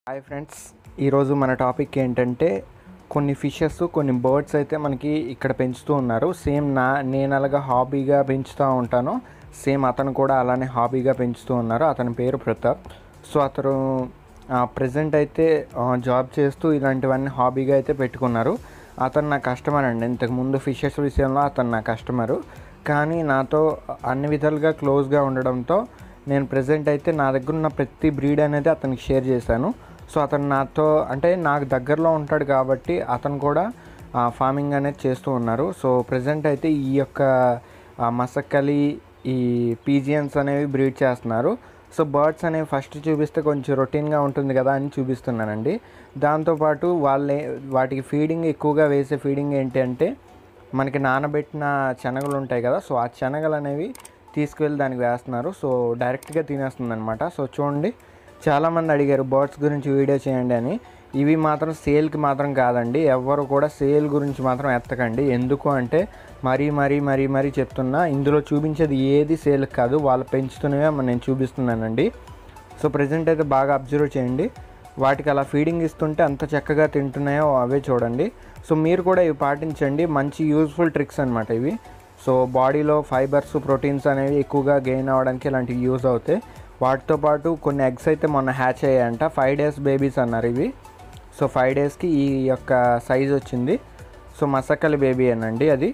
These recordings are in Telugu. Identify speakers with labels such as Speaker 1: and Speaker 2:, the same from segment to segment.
Speaker 1: హాయ్ ఫ్రెండ్స్ ఈరోజు మన టాపిక్ ఏంటంటే కొన్ని ఫిషెస్ కొన్ని బర్డ్స్ అయితే మనకి ఇక్కడ పెంచుతూ ఉన్నారు సేమ్ నా నేను అలాగా హాబీగా పెంచుతూ ఉంటాను సేమ్ అతను కూడా అలానే హాబీగా పెంచుతూ ఉన్నారు అతని పేరు ప్రతాప్ సో అతను ప్రజెంట్ అయితే ఆ, జాబ్ చేస్తూ ఇలాంటివన్నీ హాబీగా అయితే పెట్టుకున్నారు అతను నా కస్టమర్ అండి ఇంతకుముందు ఫిషెస్ విషయంలో అతను నా కస్టమరు కానీ నాతో అన్ని విధాలుగా క్లోజ్గా ఉండడంతో నేను ప్రజెంట్ అయితే నా దగ్గర ఉన్న ప్రతి బ్రీడ్ అనేది అతనికి షేర్ చేశాను సో అతను నాతో అంటే నాకు దగ్గరలో ఉంటాడు కాబట్టి అతను కూడా ఫార్మింగ్ అనేది చేస్తూ ఉన్నారు సో ప్రజెంట్ అయితే ఈ యొక్క ఆ, మసక్కలి ఈ పీజియన్స్ అనేవి బ్రీడ్ చేస్తున్నారు సో బర్డ్స్ అనేవి ఫస్ట్ చూపిస్తే కొంచెం రొటీన్గా ఉంటుంది కదా అని చూపిస్తున్నానండి దాంతోపాటు వాళ్ళే వాటికి ఫీడింగ్ ఎక్కువగా వేసే ఫీడింగ్ ఏంటి అంటే మనకి నానబెట్టిన శనగలు ఉంటాయి కదా సో ఆ శనగలు అనేవి తీసుకువెళ్ళి దానికి వేస్తున్నారు సో డైరెక్ట్గా తినేస్తుంది అనమాట సో చూడండి చాలామంది అడిగారు బర్డ్స్ గురించి వీడియో చేయండి అని ఇవి మాత్రం సేల్కి మాత్రం కాదండి ఎవ్వరు కూడా సేల్ గురించి మాత్రం ఎత్తకండి ఎందుకు అంటే మరీ మరీ మరీ మరీ చెప్తున్నా ఇందులో చూపించేది ఏది సేల్ కాదు వాళ్ళు పెంచుతున్నవే నేను చూపిస్తున్నానండి సో ప్రజెంట్ అయితే బాగా అబ్జర్వ్ చేయండి వాటికి అలా ఫీడింగ్ ఇస్తుంటే అంత చక్కగా తింటున్నాయో అవే చూడండి సో మీరు కూడా ఇవి పాటించండి మంచి యూజ్ఫుల్ ట్రిక్స్ అనమాట ఇవి సో బాడీలో ఫైబర్స్ ప్రోటీన్స్ అనేవి ఎక్కువగా గెయిన్ అవ్వడానికి ఇలాంటివి యూజ్ అవుతాయి వాటితో పాటు కొన్ని ఎగ్స్ అయితే మొన్న హ్యాచ్ అయ్యాయంట ఫైవ్ డేస్ బేబీస్ అన్నారు ఇవి సో ఫైవ్ డేస్కి ఈ యొక్క సైజ్ వచ్చింది సో మసక్కలి బేబీ అనండి అది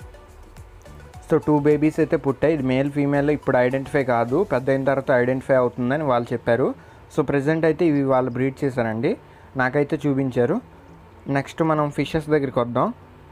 Speaker 1: సో టూ బేబీస్ అయితే పుట్టాయి ఇది మేల్ ఫీమేల్ ఇప్పుడు ఐడెంటిఫై కాదు పెద్ద అయిన తర్వాత ఐడెంటిఫై అవుతుందని వాళ్ళు చెప్పారు సో ప్రజెంట్ అయితే ఇవి వాళ్ళు బ్రీడ్ చేశారండి నాకైతే చూపించారు నెక్స్ట్ మనం ఫిషెస్ దగ్గరికి వద్దాం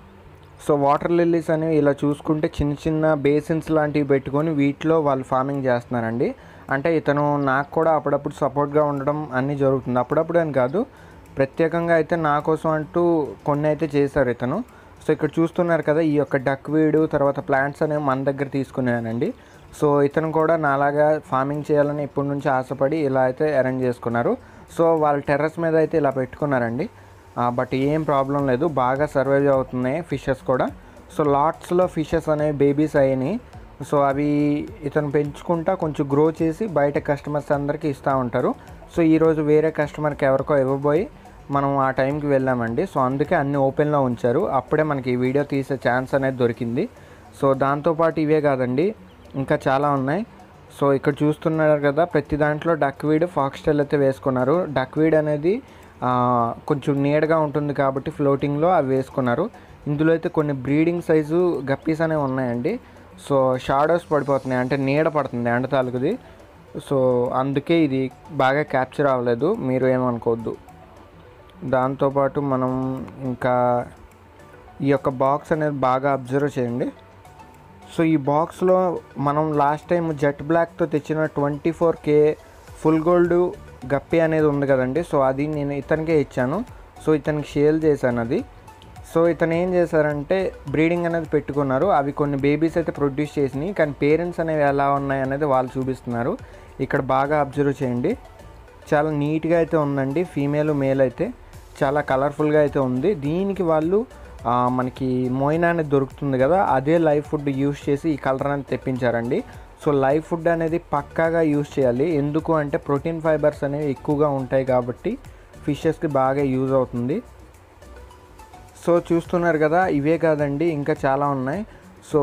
Speaker 1: సో వాటర్ లిల్లీస్ అనేవి ఇలా చూసుకుంటే చిన్న చిన్న బేసిన్స్ లాంటివి పెట్టుకొని వీటిలో వాళ్ళు ఫార్మింగ్ చేస్తున్నారండి అంటే ఇతను నాకు కూడా అప్పుడప్పుడు సపోర్ట్గా ఉండడం అన్నీ జరుగుతుంది అప్పుడప్పుడు అని కాదు ప్రత్యేకంగా అయితే నా కోసం అంటూ కొన్ని అయితే చేశారు ఇతను సో ఇక్కడ చూస్తున్నారు కదా ఈ యొక్క డక్ వీడు తర్వాత ప్లాంట్స్ అనేవి మన దగ్గర తీసుకున్నానండి సో ఇతను కూడా నాలాగా ఫార్మింగ్ చేయాలని ఇప్పటి నుంచి ఆశపడి ఇలా అయితే అరేంజ్ చేసుకున్నారు సో వాళ్ళ టెర్రస్ మీద అయితే ఇలా పెట్టుకున్నారండి బట్ ఏం ప్రాబ్లం లేదు బాగా సర్వైవ్ అవుతున్నాయి ఫిషెస్ కూడా సో లాట్స్లో ఫిషెస్ అనేవి బేబీస్ అయినాయి సో అవి ఇతను పెంచుకుంటా కొంచెం గ్రో చేసి బయట కస్టమర్స్ అందరికీ ఇస్తూ ఉంటారు సో ఈరోజు వేరే కస్టమర్కి ఎవరికో ఇవ్వబోయి మనం ఆ టైంకి వెళ్ళామండి సో అందుకే అన్ని ఓపెన్లో ఉంచారు అప్పుడే మనకి ఈ వీడియో తీసే ఛాన్స్ అనేది దొరికింది సో దాంతోపాటు ఇవే కాదండి ఇంకా చాలా ఉన్నాయి సో ఇక్కడ చూస్తున్నారు కదా ప్రతి దాంట్లో డక్వీడ్ ఫాక్స్టైల్ అయితే వేసుకున్నారు డక్వీడ్ అనేది ఆ, కొంచెం నీడగా ఉంటుంది కాబట్టి ఫ్లోటింగ్లో అవి వేసుకున్నారు ఇందులో అయితే కొన్ని బ్రీడింగ్ సైజు గప్పీస్ అనేవి ఉన్నాయండి సో షాడోస్ పడిపోతున్నాయి అంటే నీడ పడుతుంది ఎండ తాలూకుది సో అందుకే ఇది బాగా క్యాప్చర్ అవ్వలేదు మీరు ఏమనుకోవద్దు దాంతోపాటు మనం ఇంకా ఈ యొక్క బాక్స్ అనేది బాగా అబ్జర్వ్ చేయండి సో ఈ బాక్స్లో మనం లాస్ట్ టైం జెట్ బ్లాక్తో తెచ్చిన twenty four K full gold guppy అనేది ఉంది కదండి సో అది నేను ఇతనికే ఇచ్చాను సో ఇతనికి షేల్ చేశాను అది సో ఇతను ఏం చేశారంటే బ్రీడింగ్ అనేది పెట్టుకున్నారు అవి కొన్ని బేబీస్ అయితే ప్రొడ్యూస్ చేసినాయి కానీ పేరెంట్స్ అనేవి ఎలా ఉన్నాయి అనేది వాళ్ళు చూపిస్తున్నారు ఇక్కడ బాగా అబ్జర్వ్ చేయండి చాలా నీట్గా అయితే ఉందండి ఫీమేల్ మేల్ అయితే చాలా కలర్ఫుల్గా అయితే ఉంది దీనికి వాళ్ళు ఆ, మనకి మోయినా అనేది దొరుకుతుంది కదా అదే లైవ్ ఫుడ్ యూస్ చేసి ఈ కలర్ అనేది తెప్పించారండి సో లైవ్ ఫుడ్ అనేది పక్కాగా యూస్ చేయాలి ఎందుకు అంటే ప్రోటీన్ ఫైబర్స్ అనేవి ఎక్కువగా ఉంటాయి కాబట్టి ఫిషెస్కి బాగా యూజ్ అవుతుంది సో చూస్తున్నారు కదా ఇవే కాదండి ఇంకా చాలా ఉన్నాయి సో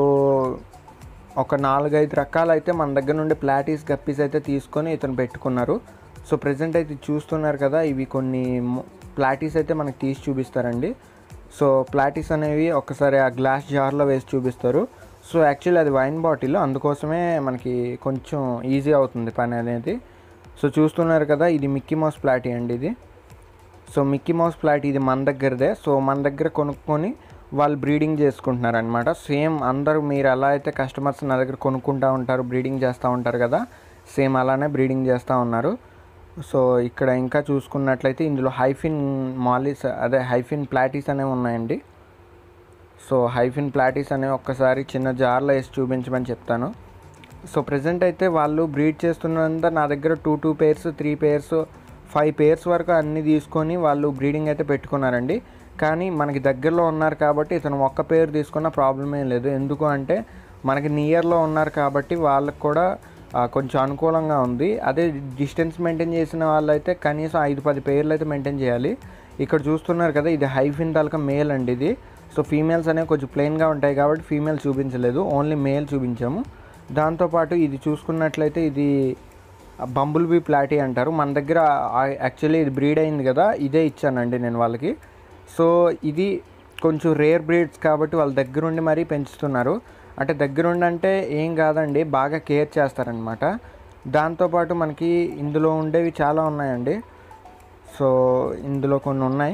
Speaker 1: ఒక నాలుగైదు రకాలు అయితే మన దగ్గర నుండి ప్లాటీస్ గప్పీస్ అయితే తీసుకొని ఇతను పెట్టుకున్నారు సో ప్రజెంట్ అయితే చూస్తున్నారు కదా ఇవి కొన్ని ప్లాటీస్ అయితే మనకి తీసి చూపిస్తారండి సో ప్లాటీస్ అనేవి ఒకసారి ఆ గ్లాస్ జార్లో వేసి చూపిస్తారు సో యాక్చువల్లీ అది వైన్ బాటిల్ అందుకోసమే మనకి కొంచెం ఈజీ అవుతుంది పని అనేది సో చూస్తున్నారు కదా ఇది మిక్కీ మౌస్ ప్లాటీ అండి ఇది సో మిక్కీ మౌస్ ప్లాట్ ఇది మన దగ్గరదే సో మన దగ్గర కొనుక్కొని వాళ్ళు బ్రీడింగ్ చేసుకుంటున్నారు అనమాట సేమ్ అందరూ మీరు ఎలా అయితే కస్టమర్స్ నా దగ్గర కొనుక్కుంటూ ఉంటారు బ్రీడింగ్ చేస్తూ ఉంటారు కదా సేమ్ అలానే బ్రీడింగ్ చేస్తూ ఉన్నారు సో ఇక్కడ ఇంకా చూసుకున్నట్లయితే ఇందులో హైఫిన్ మాలిస్ అదే హైఫిన్ ప్లాటీస్ అనేవి ఉన్నాయండి సో హైఫిన్ ప్లాటీస్ అనేవి ఒక్కసారి చిన్న జార్లో వేసి చూపించమని చెప్తాను సో ప్రజెంట్ అయితే వాళ్ళు బ్రీడ్ చేస్తున్నంత నా దగ్గర two two pairs three pairs five pairs వరకు అన్నీ తీసుకొని వాళ్ళు బ్రీడింగ్ అయితే పెట్టుకున్నారండి కానీ మనకి దగ్గరలో ఉన్నారు కాబట్టి ఇతను ఒక్క పేరు తీసుకున్న ప్రాబ్లం ఏం లేదు ఎందుకు అంటే మనకి నియర్లో ఉన్నారు కాబట్టి వాళ్ళకి కూడా ఆ, కొంచెం అనుకూలంగా ఉంది అదే డిస్టెన్స్ మెయింటైన్ చేసిన వాళ్ళైతే కనీసం ఐదు పది పేర్లు అయితే మెయింటైన్ చేయాలి ఇక్కడ చూస్తున్నారు కదా ఇది హైఫిన్ తాలూకా మేల్ అండి ఇది సో ఫీమేల్స్ అనేవి కొంచెం ప్లెయిన్గా ఉంటాయి కాబట్టి ఫీమేల్ చూపించలేదు ఓన్లీ మేల్ చూపించాము దాంతోపాటు ఇది చూసుకున్నట్లయితే ఇది బంబుల్ బీ ప్లాటీ అంటారు మన దగ్గర యాక్చువల్లీ ఇది బ్రీడ్ అయింది కదా ఇదే ఇచ్చానండి నేను వాళ్ళకి సో ఇది కొంచెం రేర్ బ్రీడ్స్ కాబట్టి వాళ్ళ దగ్గరుండి మరీ పెంచుతున్నారు అంటే దగ్గరుండి అంటే ఏం కాదండి బాగా కేర్ చేస్తారనమాట దాంతోపాటు మనకి ఇందులో ఉండేవి చాలా ఉన్నాయండి సో ఇందులో కొన్ని ఉన్నాయి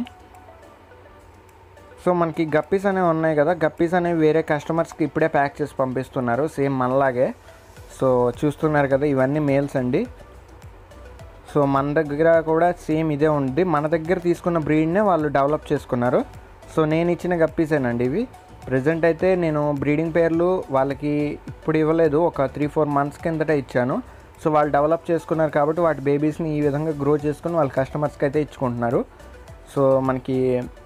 Speaker 1: సో మనకి గప్పీస్ అనేవి ఉన్నాయి కదా గప్పీస్ అనేవి వేరే కస్టమర్స్కి ఇప్పుడే ప్యాక్ చేసి పంపిస్తున్నారు సేమ్ మనలాగే సో చూస్తున్నారు కదా ఇవన్నీ మేల్స్ అండి సో మన దగ్గర కూడా సేమ్ ఇదే ఉంది మన దగ్గర తీసుకున్న బ్రీడ్నే వాళ్ళు డెవలప్ చేసుకున్నారు సో నేను ఇచ్చిన గప్పీసేనండి ఇవి ప్రజెంట్ అయితే నేను బ్రీడింగ్ పేర్లు వాళ్ళకి ఇప్పుడు ఇవ్వలేదు ఒక త్రీ ఫోర్ మంత్స్ కిందట ఇచ్చాను సో వాళ్ళు డెవలప్ చేసుకున్నారు కాబట్టి వాటి బేబీస్ని ఈ విధంగా గ్రో చేసుకుని వాళ్ళ కస్టమర్స్కి అయితే ఇచ్చుకుంటున్నారు సో మనకి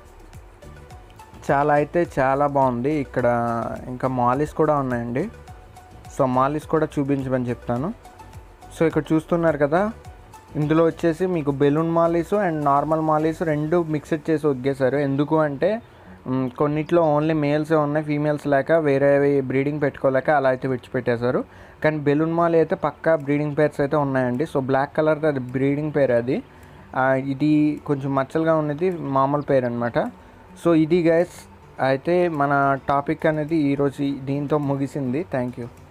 Speaker 1: చాలా అయితే చాలా బాగుంది ఇక్కడ ఇంకా మాలిస్ కూడా ఉన్నాయండి సో మాలిస్ కూడా చూపించమని చెప్తాను సో ఇక్కడ చూస్తున్నారు కదా ఇందులో వచ్చేసి మీకు balloon mollies and normal mollies రెండు మిక్స్డ్ చేసి ఒగ్గేశారు ఎందుకు అంటే మ్, కొన్నిట్లో ఓన్లీ మేల్సే ఉన్నాయి ఫీమేల్స్ లేక వేరేవి బ్రీడింగ్ పెట్టుకోలేక అలా అయితే విడిచిపెట్టేశారు కానీ బెలూన్ మాలి అయితే పక్కా బ్రీడింగ్ పేర్స్ అయితే ఉన్నాయండి సో బ్లాక్ కలర్ అది బ్రీడింగ్ పేర్ అది ఆ, ఇది కొంచెం మచ్చలుగా ఉన్నది మామూలు పేరు అనమాట సో ఇది గైస్ అయితే మన టాపిక్ అనేది ఈరోజు దీంతో ముగిసింది థ్యాంక్ యూ